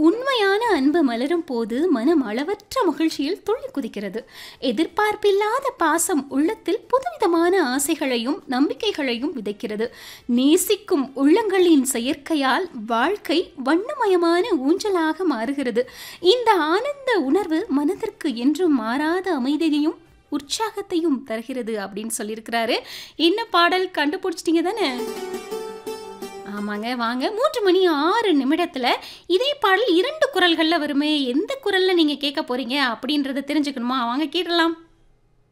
உண்மையான அன்பு மலரும் போது மனம் அளவற்ற மகிழ்ச்சியில் துள்ளி குதிக்கிறது எதிர்பார்ப்பில்லாத பாசம் உள்ளத்தில் புதுவிதமான ஆசைகளையும் நம்பிக்கைகளையும் விதைக்கிறது நேசிக்கும் உள்ளங்களின் செயற்கையால் வாழ்க்கை வண்ணமயமான ஊஞ்சலாக மாறுகிறது இந்த ஆனந்த உணர்வு மனதிற்கு என்றும் மாறாத அமைதியையும் உற்சாகத்தையும் தருகிறது அப்படின்னு சொல்லியிருக்கிறாரு என்ன பாடல் கண்டுபிடிச்சிட்டீங்க தானே ஆமாங்க வாங்க மூன்று மணி ஆறு நிமிடத்தில் இதே பாடல் இரண்டு குரல்களில் வருமே எந்த குரலில் நீங்கள் கேட்க போறீங்க அப்படின்றத தெரிஞ்சுக்கணுமா வாங்க கேட்டலாம்